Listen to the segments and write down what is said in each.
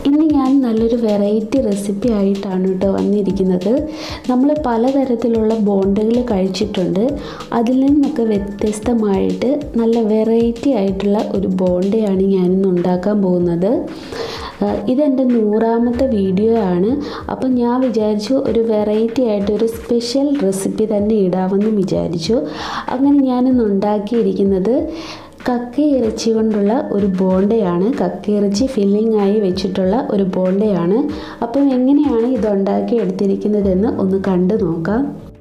ഇന്ന് ഞാൻ നല്ലൊരു വെറൈറ്റി റെസിപ്പി ആയിട്ടാണ് കേട്ടോ വന്നിരിക്കുന്നത് നമ്മൾ പലതരത്തിലുള്ള ബോണ്ടുകൾ കഴിച്ചിട്ടുണ്ട് അതിൽ നിന്നൊക്കെ വ്യത്യസ്തമായിട്ട് നല്ല വെറൈറ്റി ആയിട്ടുള്ള ഒരു ബോണ്ടയാണ് ഞാനിന്ന് ഉണ്ടാക്കാൻ പോകുന്നത് ആഹ് ഇതെൻ്റെ നൂറാമത്തെ വീഡിയോ ആണ് അപ്പം ഞാൻ വിചാരിച്ചു ഒരു വെറൈറ്റി ആയിട്ട് ഒരു സ്പെഷ്യൽ റെസിപ്പി തന്നെ ഇടാമെന്ന് വിചാരിച്ചു അങ്ങനെ ഞാനിന്ന് ഉണ്ടാക്കിയിരിക്കുന്നത് കക്ക ഇറച്ചി കൊണ്ടുള്ള ഒരു ബോണ്ടയാണ് കക്ക ഇറച്ചി ഫില്ലിംഗ് ആയി വെച്ചിട്ടുള്ള ഒരു ബോണ്ടയാണ് അപ്പം എങ്ങനെയാണ് ഇത് ഉണ്ടാക്കി എടുത്തിരിക്കുന്നതെന്ന് ഒന്ന് കണ്ടു നോക്കാം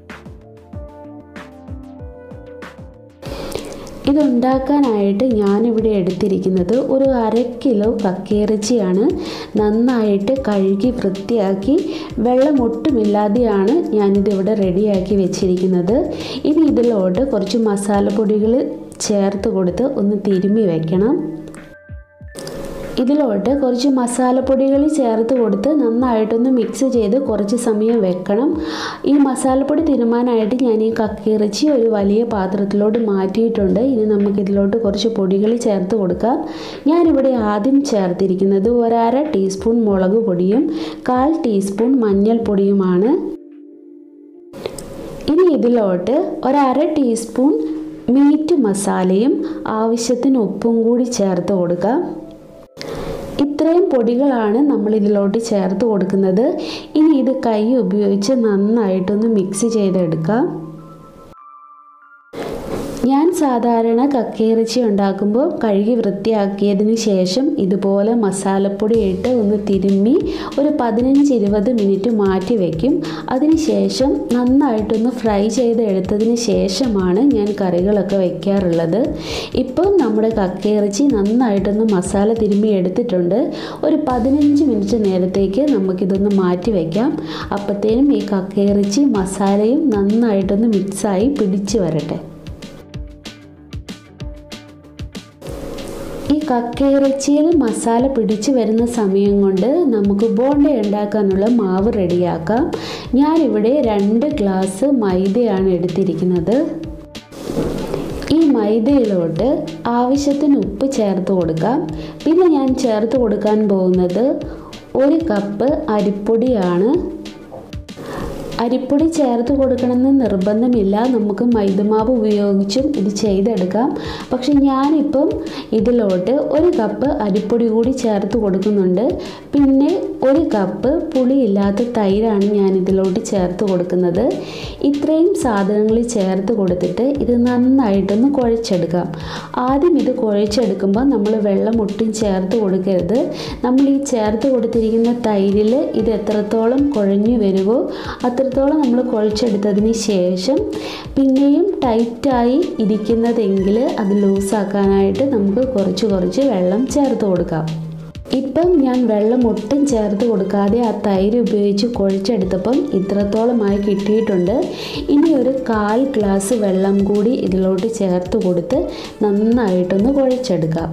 ഇതുണ്ടാക്കാനായിട്ട് ഞാനിവിടെ എടുത്തിരിക്കുന്നത് ഒരു അര കിലോ കക്കയിറച്ചിയാണ് നന്നായിട്ട് കഴുകി വൃത്തിയാക്കി വെള്ളം ഒട്ടുമില്ലാതെയാണ് ഞാനിതിവിടെ റെഡിയാക്കി വെച്ചിരിക്കുന്നത് ഇനി ഇതിലോട്ട് കുറച്ച് മസാലപ്പൊടികൾ ചേർത്ത് കൊടുത്ത് ഒന്ന് തിരുമ്മി വെക്കണം ഇതിലോട്ട് കുറച്ച് മസാലപ്പൊടികൾ ചേർത്ത് കൊടുത്ത് നന്നായിട്ടൊന്ന് മിക്സ് ചെയ്ത് കുറച്ച് സമയം വെക്കണം ഈ മസാലപ്പൊടി തിരുമാനായിട്ട് ഞാൻ ഈ കക്കിയിറച്ചി ഒരു വലിയ പാത്രത്തിലോട്ട് മാറ്റിയിട്ടുണ്ട് ഇനി നമുക്കിതിലോട്ട് കുറച്ച് പൊടികൾ ചേർത്ത് കൊടുക്കാം ഞാനിവിടെ ആദ്യം ചേർത്തിരിക്കുന്നത് ഒരര ടീസ്പൂൺ മുളക് പൊടിയും കാൽ ടീസ്പൂൺ മഞ്ഞൾപ്പൊടിയുമാണ് ഇനി ഇതിലോട്ട് ഒരര ടീസ്പൂൺ മീറ്റ് മസാലയും ആവശ്യത്തിന് ഉപ്പും കൂടി ചേർത്ത് കൊടുക്കാം ഇത്രയും പൊടികളാണ് നമ്മൾ ഇതിലോട്ട് ചേർത്ത് കൊടുക്കുന്നത് ഇനി ഇത് കൈ ഉപയോഗിച്ച് നന്നായിട്ടൊന്ന് മിക്സ് ചെയ്തെടുക്കാം ഞാൻ സാധാരണ കക്കയിറച്ചി ഉണ്ടാക്കുമ്പോൾ കഴുകി വൃത്തിയാക്കിയതിന് ശേഷം ഇതുപോലെ മസാലപ്പൊടി ഇട്ട് ഒന്ന് തിരുമ്മി ഒരു പതിനഞ്ച് ഇരുപത് മിനിറ്റ് മാറ്റി വയ്ക്കും അതിനുശേഷം നന്നായിട്ടൊന്ന് ഫ്രൈ ചെയ്ത് എടുത്തതിന് ശേഷമാണ് ഞാൻ കറികളൊക്കെ വയ്ക്കാറുള്ളത് ഇപ്പം നമ്മുടെ കക്കയിറച്ചി നന്നായിട്ടൊന്ന് മസാല തിരുമ്മി എടുത്തിട്ടുണ്ട് ഒരു പതിനഞ്ച് മിനിറ്റ് നേരത്തേക്ക് നമുക്കിതൊന്ന് മാറ്റി വയ്ക്കാം അപ്പോഴത്തേനും ഈ കക്കയിറച്ചി മസാലയും നന്നായിട്ടൊന്ന് മിക്സായി പിടിച്ച് വരട്ടെ ഈ കക്കയിറച്ചിയിൽ മസാല പിടിച്ച് വരുന്ന സമയം കൊണ്ട് നമുക്ക് ബോണ്ട ഉണ്ടാക്കാനുള്ള മാവ് റെഡിയാക്കാം ഞാനിവിടെ രണ്ട് ഗ്ലാസ് മൈദയാണ് എടുത്തിരിക്കുന്നത് ഈ മൈദയിലോട്ട് ആവശ്യത്തിന് ഉപ്പ് ചേർത്ത് കൊടുക്കാം പിന്നെ ഞാൻ ചേർത്ത് കൊടുക്കാൻ പോകുന്നത് ഒരു കപ്പ് അരിപ്പൊടിയാണ് അരിപ്പൊടി ചേർത്ത് കൊടുക്കണമെന്ന് നിർബന്ധമില്ല നമുക്ക് മൈദമാവ് ഉപയോഗിച്ചും ഇത് ചെയ്തെടുക്കാം പക്ഷെ ഞാനിപ്പം ഇതിലോട്ട് ഒരു കപ്പ് അരിപ്പൊടി കൂടി ചേർത്ത് കൊടുക്കുന്നുണ്ട് പിന്നെ ഒരു കപ്പ് പുളിയില്ലാത്ത തൈരാണ് ഞാൻ ഇതിലോട്ട് ചേർത്ത് കൊടുക്കുന്നത് ഇത്രയും സാധനങ്ങൾ ചേർത്ത് കൊടുത്തിട്ട് ഇത് നന്നായിട്ടൊന്ന് കുഴച്ചെടുക്കാം ആദ്യം ഇത് കുഴച്ചെടുക്കുമ്പോൾ നമ്മൾ വെള്ളം ഒട്ടും ചേർത്ത് കൊടുക്കരുത് നമ്മൾ ഈ ചേർത്ത് കൊടുത്തിരിക്കുന്ന തൈരിൽ ഇത് എത്രത്തോളം കുഴഞ്ഞു വരുമോ അത്രത്തോളം നമ്മൾ കുഴച്ചെടുത്തതിന് ശേഷം പിന്നെയും ടൈറ്റായി ഇരിക്കുന്നതെങ്കിൽ അത് ലൂസാക്കാനായിട്ട് നമുക്ക് കുറച്ച് കുറച്ച് വെള്ളം ചേർത്ത് കൊടുക്കാം ഇപ്പം ഞാൻ വെള്ളം ഒട്ടും ചേർത്ത് കൊടുക്കാതെ ആ തൈര് ഉപയോഗിച്ച് കുഴച്ചെടുത്തപ്പം ഇത്രത്തോളമായി കിട്ടിയിട്ടുണ്ട് ഇനി ഒരു കാൽ ഗ്ലാസ് വെള്ളം കൂടി ഇതിലോട്ട് ചേർത്ത് കൊടുത്ത് നന്നായിട്ടൊന്ന് കുഴച്ചെടുക്കാം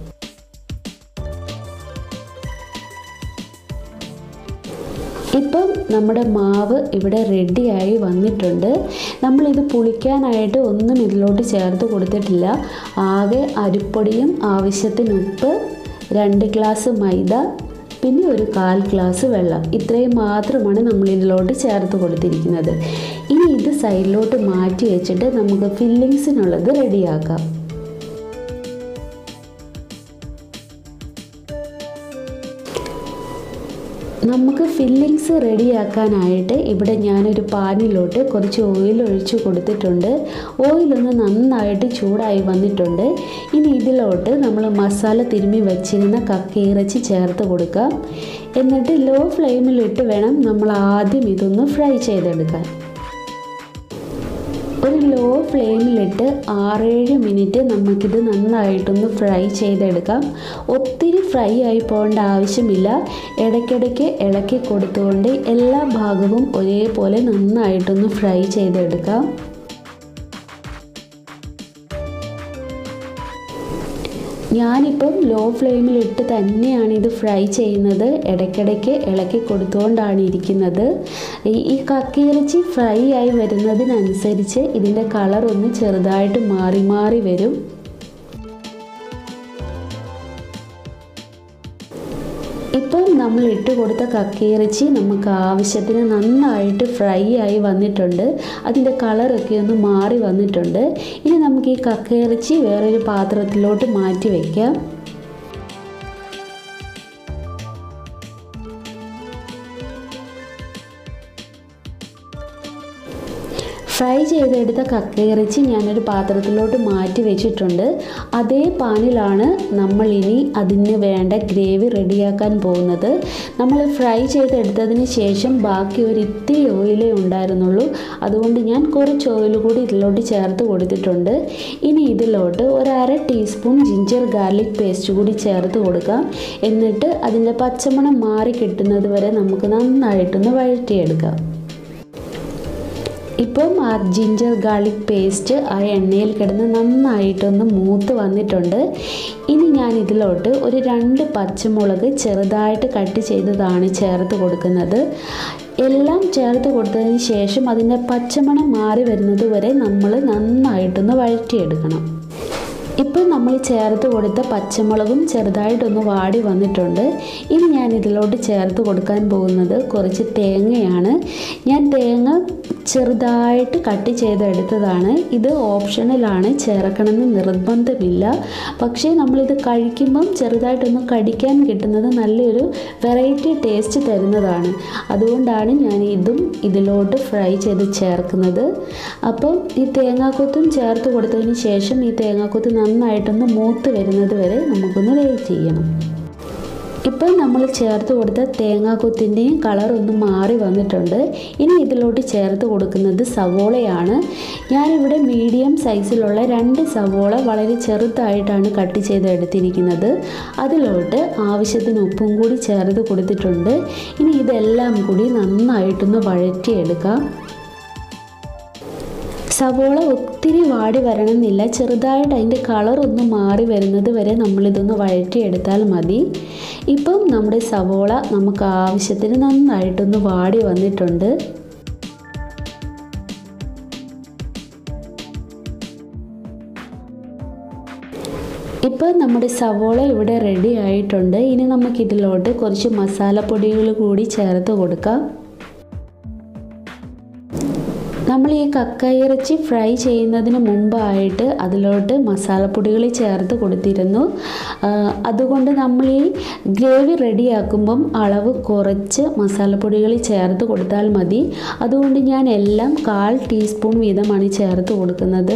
ഇപ്പം നമ്മുടെ മാവ് ഇവിടെ റെഡിയായി വന്നിട്ടുണ്ട് നമ്മളിത് പുളിക്കാനായിട്ട് ഒന്നും ഇതിലോട്ട് ചേർത്ത് കൊടുത്തിട്ടില്ല ആകെ അരിപ്പൊടിയും ആവശ്യത്തിന് ഉപ്പ് രണ്ട് ഗ്ലാസ് മൈദ പിന്നെ ഒരു കാൽ ഗ്ലാസ് വെള്ളം ഇത്രയും മാത്രമാണ് നമ്മൾ ഇതിലോട്ട് ചേർത്ത് കൊടുത്തിരിക്കുന്നത് ഇനി ഇത് സൈഡിലോട്ട് മാറ്റി വെച്ചിട്ട് നമുക്ക് ഫില്ലിങ്സിനുള്ളത് റെഡിയാക്കാം നമുക്ക് ഫില്ലിങ്സ് റെഡിയാക്കാനായിട്ട് ഇവിടെ ഞാനൊരു പാനിലോട്ട് കുറച്ച് ഓയിൽ ഒഴിച്ച് കൊടുത്തിട്ടുണ്ട് ഓയിലൊന്ന് നന്നായിട്ട് ചൂടായി വന്നിട്ടുണ്ട് ഇനി ഇതിലോട്ട് നമ്മൾ മസാല തിരുമ്മി വെച്ചിരുന്ന കക്കയിറച്ചി ചേർത്ത് കൊടുക്കാം എന്നിട്ട് ലോ ഫ്ലെയിമിലിട്ട് വേണം നമ്മൾ ആദ്യം ഇതൊന്ന് ഫ്രൈ ചെയ്തെടുക്കാൻ ഒരു ലോ ഫ്ലെയിമിലിട്ട് ആറേഴ് മിനിറ്റ് നമുക്കിത് നന്നായിട്ടൊന്ന് ഫ്രൈ ചെയ്തെടുക്കാം ഒത്തിരി ഫ്രൈ ആയി പോകേണ്ട ആവശ്യമില്ല ഇടയ്ക്കിടയ്ക്ക് ഇളക്കി കൊടുത്തുകൊണ്ട് എല്ലാ ഭാഗവും ഒരേപോലെ നന്നായിട്ടൊന്ന് ഫ്രൈ ചെയ്തെടുക്കാം ഞാനിപ്പം ലോ ഫ്ലെയിമിലിട്ട് തന്നെയാണ് ഇത് ഫ്രൈ ചെയ്യുന്നത് ഇടയ്ക്കിടയ്ക്ക് ഇളക്കി കൊടുത്തുകൊണ്ടാണ് ഇരിക്കുന്നത് ഈ ഈ കക്കിയിറച്ചി ഫ്രൈ ആയി വരുന്നതിനനുസരിച്ച് ഇതിൻ്റെ കളർ ഒന്ന് ചെറുതായിട്ട് മാറി മാറി വരും ഇപ്പം നമ്മൾ ഇട്ട് കൊടുത്ത കക്കയിറച്ചി നമുക്ക് ആവശ്യത്തിന് നന്നായിട്ട് ഫ്രൈ ആയി വന്നിട്ടുണ്ട് അതിൻ്റെ കളറൊക്കെ ഒന്ന് മാറി വന്നിട്ടുണ്ട് ഇനി നമുക്ക് ഈ കക്കയിറച്ചി വേറൊരു പാത്രത്തിലോട്ട് മാറ്റി വയ്ക്കാം ഫ്രൈ ചെയ്തെടുത്ത കക്കയിറച്ചി ഞാനൊരു പാത്രത്തിലോട്ട് മാറ്റി വെച്ചിട്ടുണ്ട് അതേ പാനിലാണ് നമ്മൾ ഇനി അതിന് വേണ്ട ഗ്രേവി റെഡിയാക്കാൻ പോകുന്നത് നമ്മൾ ഫ്രൈ ചെയ്തെടുത്തതിന് ശേഷം ബാക്കി ഒരു ഇത്തിരി ഓയിലേ ഉണ്ടായിരുന്നുള്ളൂ അതുകൊണ്ട് ഞാൻ കുറച്ച് ഓയിൽ കൂടി ഇതിലോട്ട് ചേർത്ത് കൊടുത്തിട്ടുണ്ട് ഇനി ഇതിലോട്ട് ഒരു അര ടീസ്പൂൺ ജിഞ്ചർ ഗാർലിക് പേസ്റ്റ് കൂടി ചേർത്ത് കൊടുക്കാം എന്നിട്ട് അതിൻ്റെ പച്ചമണം മാറി കിട്ടുന്നത് വരെ നമുക്ക് നന്നായിട്ടൊന്ന് വഴറ്റിയെടുക്കാം ഇപ്പം ആ ജിഞ്ചർ ഗാർലിക് പേസ്റ്റ് ആ എണ്ണയിൽ കിടന്ന് നന്നായിട്ടൊന്ന് മൂത്ത് വന്നിട്ടുണ്ട് ഇനി ഞാൻ ഇതിലോട്ട് ഒരു രണ്ട് പച്ചമുളക് ചെറുതായിട്ട് കട്ട് ചെയ്തതാണ് ചേർത്ത് കൊടുക്കുന്നത് എല്ലാം ചേർത്ത് കൊടുത്തതിന് ശേഷം അതിൻ്റെ പച്ചമണം മാറി വരുന്നത് വരെ നമ്മൾ നന്നായിട്ടൊന്ന് വഴറ്റിയെടുക്കണം ഇപ്പോൾ നമ്മൾ ചേർത്ത് കൊടുത്ത പച്ചമുളകും ചെറുതായിട്ടൊന്ന് വാടി വന്നിട്ടുണ്ട് ഇനി ഞാൻ ഇതിലോട്ട് ചേർത്ത് കൊടുക്കാൻ പോകുന്നത് കുറച്ച് തേങ്ങയാണ് ഞാൻ തേങ്ങ ചെറുതായിട്ട് കട്ട് ചെയ്തെടുത്തതാണ് ഇത് ഓപ്ഷണലാണ് ചേർക്കണമെന്ന് നിർബന്ധമില്ല പക്ഷേ നമ്മളിത് കഴിക്കുമ്പം ചെറുതായിട്ടൊന്ന് കടിക്കാൻ കിട്ടുന്നത് നല്ലൊരു വെറൈറ്റി ടേസ്റ്റ് തരുന്നതാണ് അതുകൊണ്ടാണ് ഞാൻ ഇതും ഇതിലോട്ട് ഫ്രൈ ചെയ്ത് ചേർക്കുന്നത് അപ്പം ഈ തേങ്ങാക്കൊത്തും ചേർത്ത് കൊടുത്തതിന് ശേഷം ഈ തേങ്ങാക്കൊത്ത് നന്നായിട്ടൊന്ന് മൂത്ത് വരുന്നത് വരെ നമുക്കൊന്ന് വെയിറ്റ് ചെയ്യണം ഇപ്പം നമ്മൾ ചേർത്ത് കൊടുത്ത തേങ്ങാക്കൊത്തിൻ്റെയും കളർ ഒന്ന് മാറി വന്നിട്ടുണ്ട് ഇനി ഇതിലോട്ട് ചേർത്ത് കൊടുക്കുന്നത് സവോളയാണ് ഞാനിവിടെ മീഡിയം സൈസിലുള്ള രണ്ട് സവോള വളരെ ചെറുതായിട്ടാണ് കട്ട് ചെയ്ത് എടുത്തിരിക്കുന്നത് അതിലോട്ട് ആവശ്യത്തിന് ഉപ്പും കൂടി ചേർത്ത് കൊടുത്തിട്ടുണ്ട് ഇനി ഇതെല്ലാം കൂടി നന്നായിട്ടൊന്ന് വഴറ്റിയെടുക്കാം സവോള ഒത്തിരി വാടി വരണമെന്നില്ല ചെറുതായിട്ട് അതിൻ്റെ കളർ ഒന്ന് മാറി വരുന്നത് വരെ നമ്മളിതൊന്ന് വഴറ്റിയെടുത്താൽ മതി ഇപ്പം നമ്മുടെ സവോള നമുക്ക് ആവശ്യത്തിന് നന്നായിട്ടൊന്ന് വാടി വന്നിട്ടുണ്ട് ഇപ്പോൾ നമ്മുടെ സവോള ഇവിടെ റെഡി ആയിട്ടുണ്ട് ഇനി നമുക്കിതിലോട്ട് കുറച്ച് മസാലപ്പൊടികൾ കൂടി ചേർത്ത് കൊടുക്കാം നമ്മൾ ഈ കക്കയിറച്ചി ഫ്രൈ ചെയ്യുന്നതിന് മുമ്പായിട്ട് അതിലോട്ട് മസാലപ്പൊടികൾ ചേർത്ത് കൊടുത്തിരുന്നു അതുകൊണ്ട് നമ്മൾ ഈ ഗ്രേവി റെഡിയാക്കുമ്പം അളവ് കുറച്ച് മസാലപ്പൊടികൾ ചേർത്ത് കൊടുത്താൽ മതി അതുകൊണ്ട് ഞാൻ എല്ലാം കാൽ ടീസ്പൂൺ വീതമാണ് ചേർത്ത് കൊടുക്കുന്നത്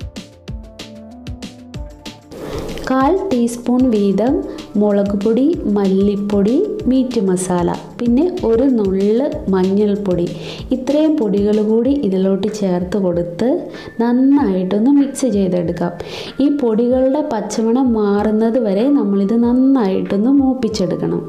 കാൽ ടീസ്പൂൺ വീതം മുളക് പൊടി മല്ലിപ്പൊടി മീറ്റ് മസാല പിന്നെ ഒരു നുള്ള് മഞ്ഞൾപ്പൊടി ഇത്രയും പൊടികൾ കൂടി ഇതിലോട്ട് ചേർത്ത് കൊടുത്ത് നന്നായിട്ടൊന്ന് മിക്സ് ചെയ്തെടുക്കാം ഈ പൊടികളുടെ പച്ചമണം മാറുന്നത് വരെ നമ്മളിത് നന്നായിട്ടൊന്ന് മൂപ്പിച്ചെടുക്കണം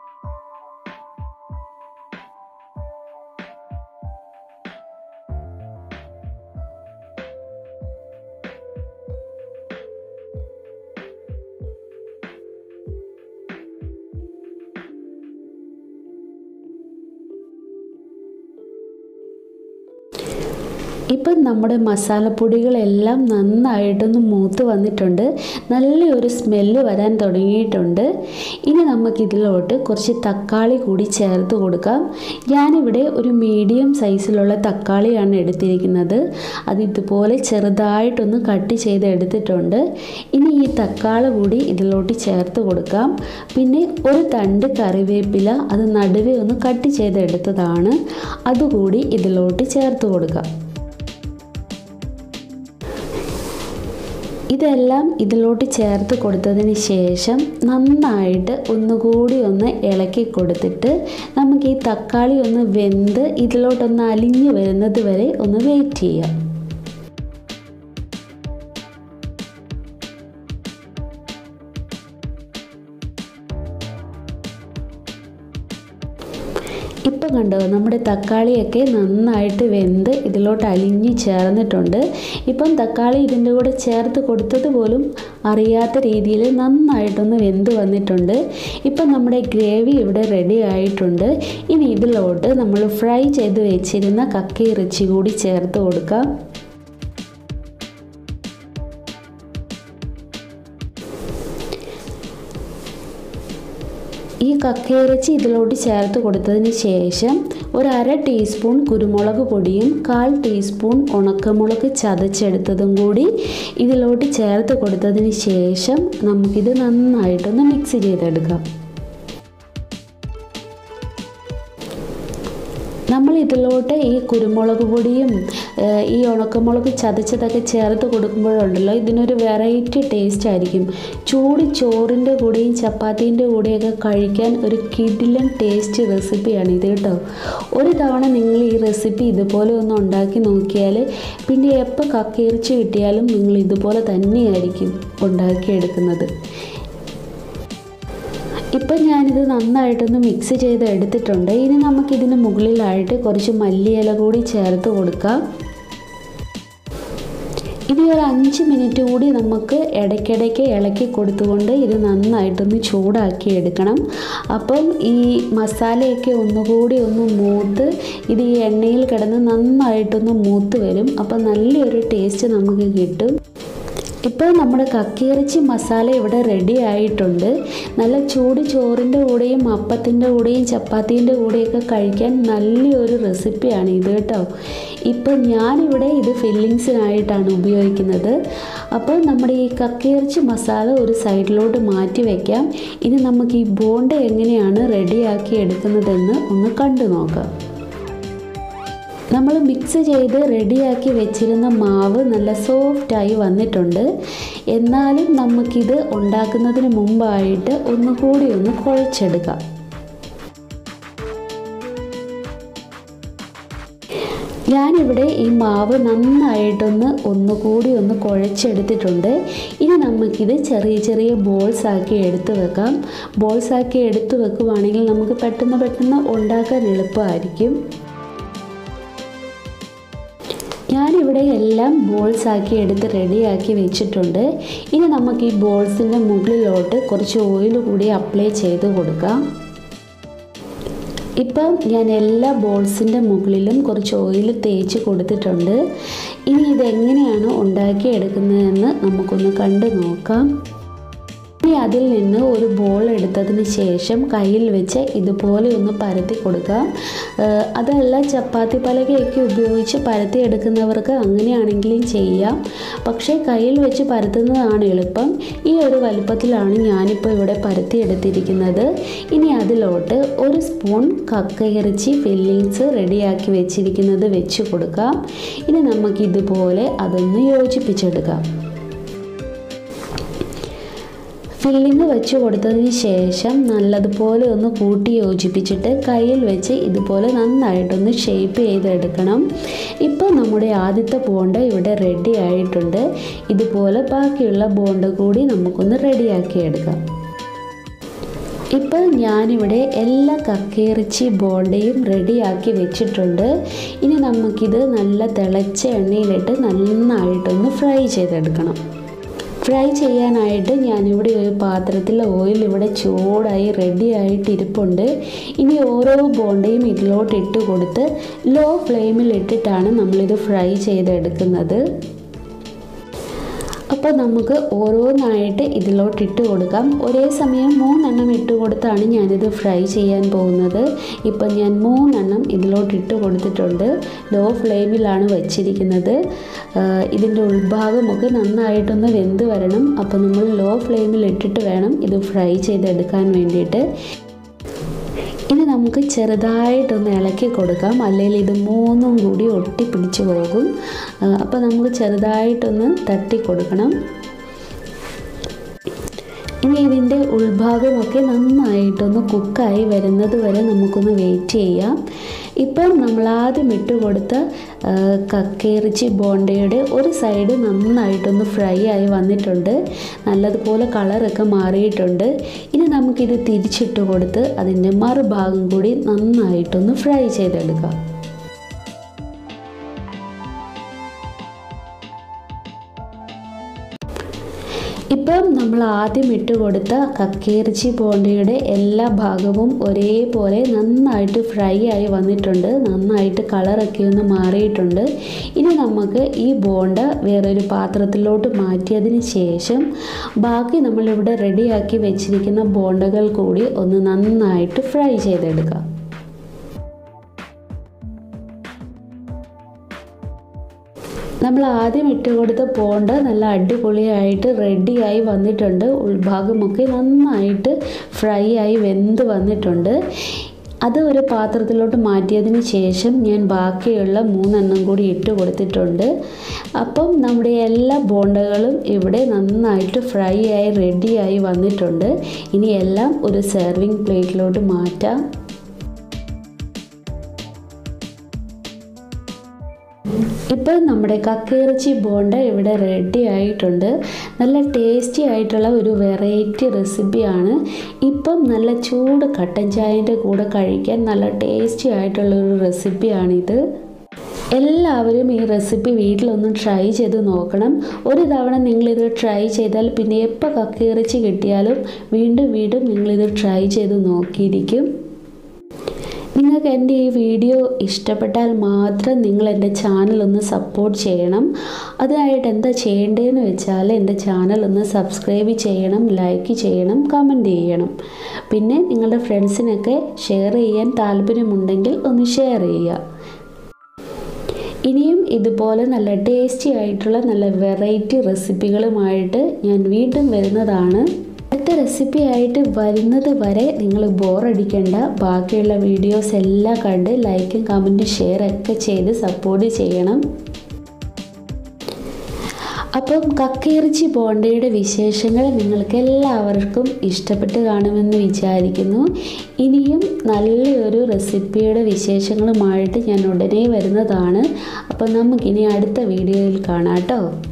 ഇപ്പം നമ്മുടെ മസാലപ്പൊടികളെല്ലാം നന്നായിട്ടൊന്ന് മൂത്ത് വന്നിട്ടുണ്ട് നല്ലൊരു സ്മെല്ല് വരാൻ തുടങ്ങിയിട്ടുണ്ട് ഇനി നമുക്കിതിലോട്ട് കുറച്ച് തക്കാളി കൂടി ചേർത്ത് കൊടുക്കാം ഞാനിവിടെ ഒരു മീഡിയം സൈസിലുള്ള തക്കാളിയാണ് എടുത്തിരിക്കുന്നത് അത് ഇതുപോലെ ചെറുതായിട്ടൊന്ന് കട്ട് ചെയ്ത് എടുത്തിട്ടുണ്ട് ഇനി ഈ തക്കാളി കൂടി ഇതിലോട്ട് ചേർത്ത് കൊടുക്കാം പിന്നെ ഒരു തണ്ട് കറിവേപ്പില അത് നടുവേ ഒന്ന് കട്ട് ചെയ്തെടുത്തതാണ് അതുകൂടി ഇതിലോട്ട് ചേർത്ത് കൊടുക്കാം ഇതെല്ലാം ഇതിലോട്ട് ചേർത്ത് കൊടുത്തതിന് ശേഷം നന്നായിട്ട് ഒന്നുകൂടി ഒന്ന് ഇളക്കി കൊടുത്തിട്ട് നമുക്ക് ഈ തക്കാളി ഒന്ന് വെന്ത് ഇതിലോട്ടൊന്ന് അലിഞ്ഞു വരുന്നത് വരെ ഒന്ന് വെയിറ്റ് ചെയ്യാം ഇപ്പം കണ്ടോ നമ്മുടെ തക്കാളിയൊക്കെ നന്നായിട്ട് വെന്ത് ഇതിലോട്ട് അലിഞ്ഞ് ചേർന്നിട്ടുണ്ട് ഇപ്പം തക്കാളി ഇതിൻ്റെ കൂടെ ചേർത്ത് കൊടുത്തത് പോലും അറിയാത്ത രീതിയിൽ നന്നായിട്ടൊന്ന് വെന്ത് വന്നിട്ടുണ്ട് ഇപ്പം നമ്മുടെ ഗ്രേവി ഇവിടെ റെഡി ആയിട്ടുണ്ട് ഇനി ഇതിലോട്ട് നമ്മൾ ഫ്രൈ ചെയ്ത് വെച്ചിരുന്ന കക്കയിറച്ചി കൂടി ചേർത്ത് കൊടുക്കാം ഈ കക്കയിറച്ചി ഇതിലോട്ട് ചേർത്ത് കൊടുത്തതിന് ശേഷം ഒരു അര ടീസ്പൂൺ കുരുമുളക് പൊടിയും കാൽ ടീസ്പൂൺ ഉണക്കമുളക് ചതച്ചെടുത്തതും കൂടി ഇതിലോട്ട് ചേർത്ത് കൊടുത്തതിന് ശേഷം നമുക്കിത് നന്നായിട്ടൊന്ന് മിക്സ് ചെയ്തെടുക്കാം നമ്മൾ ഇതിലോട്ട് ഈ കുരുമുളക് പൊടിയും ഏഹ്, ഈ ഉണക്കമുളക് ചതച്ചതൊക്കെ ചേർത്ത് കൊടുക്കുമ്പോഴുണ്ടല്ലോ ഇതിനൊരു വെറൈറ്റി ടേസ്റ്റ് ആയിരിക്കും ചൂട് ചോറിൻ്റെ കൂടെയും ചപ്പാത്തീൻ്റെ കൂടെയൊക്കെ കഴിക്കാൻ ഒരു കിടിലൻ ടേസ്റ്റ് റെസിപ്പിയാണ് ഇത് കേട്ടോ ഒരു തവണ നിങ്ങൾ ഈ റെസിപ്പി ഇതുപോലെ ഒന്ന് ഉണ്ടാക്കി നോക്കിയാൽ പിന്നെ എപ്പോൾ കക്കയിറച്ചി കിട്ടിയാലും നിങ്ങൾ ഇതുപോലെ തന്നെയായിരിക്കും ഉണ്ടാക്കിയെടുക്കുന്നത് ഇപ്പം ഞാനിത് നന്നായിട്ടൊന്ന് മിക്സ് ചെയ്ത് എടുത്തിട്ടുണ്ട് ഇനി നമുക്കിതിന് മുകളിലായിട്ട് കുറച്ച് മല്ലിയില കൂടി ചേർത്ത് കൊടുക്കാം ഇനി ഒരു അഞ്ച് മിനിറ്റ് കൂടി നമുക്ക് ഇടയ്ക്കിടയ്ക്ക് ഇളക്കി കൊടുത്തുകൊണ്ട് ഇത് നന്നായിട്ടൊന്ന് ചൂടാക്കി എടുക്കണം അപ്പം ഈ മസാലയൊക്കെ ഒന്നുകൂടി ഒന്ന് മൂത്ത് ഇത് ഈ എണ്ണയിൽ കിടന്ന് നന്നായിട്ടൊന്ന് മൂത്ത് വരും അപ്പം നല്ലൊരു ടേസ്റ്റ് നമുക്ക് കിട്ടും ഇപ്പോൾ നമ്മുടെ കക്കിയിറച്ചി മസാല ഇവിടെ റെഡി ആയിട്ടുണ്ട് നല്ല ചൂട് ചോറിൻ്റെ കൂടെയും അപ്പത്തിൻ്റെ കൂടെയും ചപ്പാത്തീൻ്റെ കൂടെയൊക്കെ കഴിക്കാൻ നല്ലൊരു റെസിപ്പിയാണ് ഇത് കേട്ടോ ഇപ്പം ഞാനിവിടെ ഇത് ഫില്ലിങ്സിനായിട്ടാണ് ഉപയോഗിക്കുന്നത് അപ്പോൾ നമ്മുടെ ഈ കക്കിയിറച്ചി മസാല ഒരു സൈഡിലോട്ട് മാറ്റി വയ്ക്കാം ഇനി നമുക്ക് ഈ ബോണ്ട എങ്ങനെയാണ് റെഡിയാക്കി എടുക്കുന്നതെന്ന് ഒന്ന് കണ്ടു നോക്കാം നമ്മൾ മിക്സ് ചെയ്ത് റെഡിയാക്കി വെച്ചിരുന്ന മാവ് നല്ല സോഫ്റ്റായി വന്നിട്ടുണ്ട് എന്നാലും നമുക്കിത് ഉണ്ടാക്കുന്നതിന് മുമ്പായിട്ട് ഒന്നുകൂടി ഒന്ന് കുഴച്ചെടുക്കാം ഞാനിവിടെ ഈ മാവ് നന്നായിട്ടൊന്ന് ഒന്നുകൂടി ഒന്ന് കുഴച്ചെടുത്തിട്ടുണ്ട് ഇനി നമുക്കിത് ചെറിയ ചെറിയ ബോൾസ് ആക്കി എടുത്ത് വെക്കാം ബോൾസ് ആക്കി എടുത്ത് വെക്കുവാണെങ്കിൽ നമുക്ക് പെട്ടെന്ന് പെട്ടെന്ന് ഉണ്ടാക്കാൻ എളുപ്പമായിരിക്കും ഞാനിവിടെ എല്ലാം ബോൾസ് ആക്കി എടുത്ത് റെഡിയാക്കി വെച്ചിട്ടുണ്ട് ഇനി നമുക്ക് ഈ ബോൾസിൻ്റെ മുകളിലോട്ട് കുറച്ച് ഓയിൽ കൂടി അപ്ലൈ ചെയ്ത് കൊടുക്കാം ഇപ്പം ഞാൻ എല്ലാ ബോൾസിൻ്റെ മുകളിലും കുറച്ച് ഓയിൽ തേച്ച് കൊടുത്തിട്ടുണ്ട് ഇനി ഇതെങ്ങനെയാണ് ഉണ്ടാക്കിയെടുക്കുന്നതെന്ന് നമുക്കൊന്ന് കണ്ടു നോക്കാം ഇനി അതിൽ നിന്ന് ഒരു ബോൾ എടുത്തതിന് ശേഷം കയ്യിൽ വെച്ച് ഇതുപോലെ ഒന്ന് പരത്തി കൊടുക്കാം ഏഹ് അതല്ല ചപ്പാത്തി പലകയൊക്കെ ഉപയോഗിച്ച് പരത്തി എടുക്കുന്നവർക്ക് അങ്ങനെയാണെങ്കിലും ചെയ്യാം പക്ഷേ കയ്യിൽ വെച്ച് പരത്തുന്നതാണ് എളുപ്പം ഈ ഒരു വലുപ്പത്തിലാണ് ഞാനിപ്പോൾ ഇവിടെ പരത്തി എടുത്തിരിക്കുന്നത് ഇനി അതിലോട്ട് ഒരു സ്പൂൺ കക്കയിറച്ചി ഫില്ലിങ്സ് റെഡിയാക്കി വെച്ചിരിക്കുന്നത് വെച്ച് കൊടുക്കാം ഇനി നമുക്കിതുപോലെ അതൊന്ന് യോജിപ്പിച്ചെടുക്കാം ഫില്ലിങ് വെച്ച് കൊടുത്തതിന് ശേഷം നല്ലതുപോലെ ഒന്ന് കൂട്ടി യോജിപ്പിച്ചിട്ട് കയ്യിൽ വെച്ച് ഇതുപോലെ നന്നായിട്ടൊന്ന് ഷേപ്പ് ചെയ്തെടുക്കണം ഇപ്പോൾ നമ്മുടെ ആദ്യത്തെ ബോണ്ട ഇവിടെ റെഡി ആയിട്ടുണ്ട് ഇതുപോലെ ബാക്കിയുള്ള ബോണ്ട കൂടി നമുക്കൊന്ന് റെഡിയാക്കി എടുക്കാം ഇപ്പോൾ ഞാനിവിടെ എല്ലാ കക്കയിറച്ചി ബോണ്ടയും റെഡിയാക്കി വെച്ചിട്ടുണ്ട് ഇനി നമുക്കിത് നല്ല തിളച്ച എണ്ണയിലിട്ട് നന്നായിട്ടൊന്ന് ഫ്രൈ ചെയ്തെടുക്കണം ഫ്രൈ ചെയ്യാനായിട്ട് ഞാനിവിടെ ഒരു പാത്രത്തിൽ ഓയിൽ ഇവിടെ ചൂടായി റെഡി ആയിട്ട് ഇരിപ്പുണ്ട് ഇനി ഓരോ ബോണ്ടയും ഇതിലോട്ട് ഇട്ട് കൊടുത്ത് ലോ ഫ്ലെയിമിൽ ഇട്ടിട്ടാണ് നമ്മളിത് ഫ്രൈ ചെയ്തെടുക്കുന്നത് അപ്പോൾ നമുക്ക് ഓരോന്നായിട്ട് ഇതിലോട്ട് ഇട്ട് കൊടുക്കാം ഒരേ സമയം മൂന്നെണ്ണം ഇട്ട് കൊടുത്താണ് ഞാനിത് ഫ്രൈ ചെയ്യാൻ പോകുന്നത് ഇപ്പം ഞാൻ മൂന്നെണ്ണം ഇതിലോട്ട് ഇട്ട് കൊടുത്തിട്ടുണ്ട് ലോ ഫ്ലെയിമിലാണ് വച്ചിരിക്കുന്നത് ആഹ് ഇതിൻ്റെ ഉൾഭാഗമൊക്കെ നന്നായിട്ടൊന്ന് വെന്ത് വരണം അപ്പോൾ നമ്മൾ ലോ ഫ്ലെയിമിൽ ഇട്ടിട്ട് വേണം ഇത് ഫ്രൈ ചെയ്തെടുക്കാൻ വേണ്ടിയിട്ട് ഇനി നമുക്ക് ചെറുതായിട്ടൊന്ന് ഇളക്കി കൊടുക്കാം അല്ലെങ്കിൽ ഇത് മൂന്നും കൂടി ഒട്ടിപ്പിടിച്ച് പോകും അപ്പോൾ നമുക്ക് ചെറുതായിട്ടൊന്ന് തട്ടി കൊടുക്കണം ഇനി ഇതിൻ്റെ ഉൾഭാഗമൊക്കെ നന്നായിട്ടൊന്ന് കുക്കായി വരുന്നത് വരെ നമുക്കൊന്ന് വെയിറ്റ് ചെയ്യാം ഇപ്പം നമ്മൾ ആദ്യം ഇട്ട് കൊടുത്ത ആ, കക്കയിറച്ചി ബോണ്ടയുടെ ഒരു സൈഡ് നന്നായിട്ടൊന്ന് ഫ്രൈ ആയി വന്നിട്ടുണ്ട് നല്ലതുപോലെ കളറൊക്കെ മാറിയിട്ടുണ്ട് ഇനി നമുക്കിത് തിരിച്ചിട്ട് കൊടുത്ത് അതിൻ്റെ മറുഭാഗം കൂടി നന്നായിട്ടൊന്ന് ഫ്രൈ ചെയ്തെടുക്കാം ഇപ്പം നമ്മൾ ആദ്യം ഇട്ട് കൊടുത്ത കക്കിയിറച്ചി ബോണ്ടയുടെ എല്ലാ ഭാഗവും ഒരേപോലെ നന്നായിട്ട് ഫ്രൈ ആയി വന്നിട്ടുണ്ട് നന്നായിട്ട് കളറൊക്കെ ഒന്ന് മാറിയിട്ടുണ്ട് ഇനി നമുക്ക് ഈ ബോണ്ട വേറൊരു പാത്രത്തിലോട്ട് മാറ്റിയതിന് ശേഷം ബാക്കി നമ്മളിവിടെ റെഡിയാക്കി വെച്ചിരിക്കുന്ന ബോണ്ടകൾ കൂടി ഒന്ന് നന്നായിട്ട് ഫ്രൈ ചെയ്തെടുക്കാം നമ്മൾ ആദ്യം ഇട്ട് കൊടുത്ത പോണ്ട് നല്ല അടിപൊളിയായിട്ട് റെഡിയായി വന്നിട്ടുണ്ട് ഉൾഭാഗമൊക്കെ നന്നായിട്ട് ഫ്രൈ ആയി വെന്ത് വന്നിട്ടുണ്ട് അത് ഒരു പാത്രത്തിലോട്ട് മാറ്റിയതിന് ശേഷം ഞാൻ ബാക്കിയുള്ള മൂന്നെണ്ണം കൂടി ഇട്ട് കൊടുത്തിട്ടുണ്ട് അപ്പം നമ്മുടെ എല്ലാ ബോണ്ടകളും ഇവിടെ നന്നായിട്ട് ഫ്രൈ ആയി റെഡിയായി വന്നിട്ടുണ്ട് ഇനി എല്ലാം ഒരു സെർവിങ് പ്ലേറ്റിലോട്ട് മാറ്റാം ഇപ്പോൾ നമ്മുടെ കക്കിയിറച്ചി ബോണ്ട ഇവിടെ റെഡി ആയിട്ടുണ്ട് നല്ല ടേസ്റ്റി ആയിട്ടുള്ള ഒരു വെറൈറ്റി റെസിപ്പിയാണ് ഇപ്പം നല്ല ചൂട് കട്ടൻ ചായൻ്റെ കൂടെ കഴിക്കാൻ നല്ല ടേസ്റ്റി ആയിട്ടുള്ള ഒരു റെസിപ്പിയാണിത് എല്ലാവരും ഈ റെസിപ്പി വീട്ടിലൊന്ന് ട്രൈ ചെയ്ത് നോക്കണം ഒരു തവണ നിങ്ങളിത് ട്രൈ ചെയ്താൽ പിന്നെ എപ്പോൾ കക്കിയിറച്ചി കിട്ടിയാലും വീണ്ടും വീണ്ടും നിങ്ങളിത് ട്രൈ ചെയ്ത് നോക്കിയിരിക്കും നിങ്ങൾക്ക് എൻ്റെ ഈ വീഡിയോ ഇഷ്ടപ്പെട്ടാൽ മാത്രം നിങ്ങൾ എൻ്റെ ചാനൽ ഒന്ന് സപ്പോർട്ട് ചെയ്യണം അതിനായിട്ട് എന്താ ചെയ്യേണ്ടതെന്ന് വെച്ചാൽ എൻ്റെ ചാനൽ ഒന്ന് സബ്സ്ക്രൈബ് ചെയ്യണം ലൈക്ക് ചെയ്യണം കമൻറ്റ് ചെയ്യണം പിന്നെ നിങ്ങളുടെ ഫ്രണ്ട്സിനൊക്കെ ഷെയർ ചെയ്യാൻ താല്പര്യമുണ്ടെങ്കിൽ ഒന്ന് ഷെയർ ചെയ്യുക ഇനിയും ഇതുപോലെ നല്ല ടേസ്റ്റി ആയിട്ടുള്ള നല്ല വെറൈറ്റി റെസിപ്പികളുമായിട്ട് ഞാൻ വീണ്ടും വരുന്നതാണ് അടുത്ത റെസിപ്പി ആയിട്ട് വരുന്നത് വരെ നിങ്ങൾ ബോറടിക്കേണ്ട ബാക്കിയുള്ള വീഡിയോസ് എല്ലാം കണ്ട് ലൈക്കും കമൻറ്റും ഷെയർ ഒക്കെ ചെയ്ത് സപ്പോർട്ട് ചെയ്യണം അപ്പം കക്കയിറച്ചി ബോണ്ടയുടെ വിശേഷങ്ങൾ നിങ്ങൾക്ക് എല്ലാവർക്കും ഇഷ്ടപ്പെട്ട് കാണുമെന്ന് വിചാരിക്കുന്നു ഇനിയും നല്ലൊരു റെസിപ്പിയുടെ വിശേഷങ്ങളുമായിട്ട് ഞാൻ ഉടനെ വരുന്നതാണ് അപ്പം നമുക്കിനി അടുത്ത വീഡിയോയിൽ കാണാം കേട്ടോ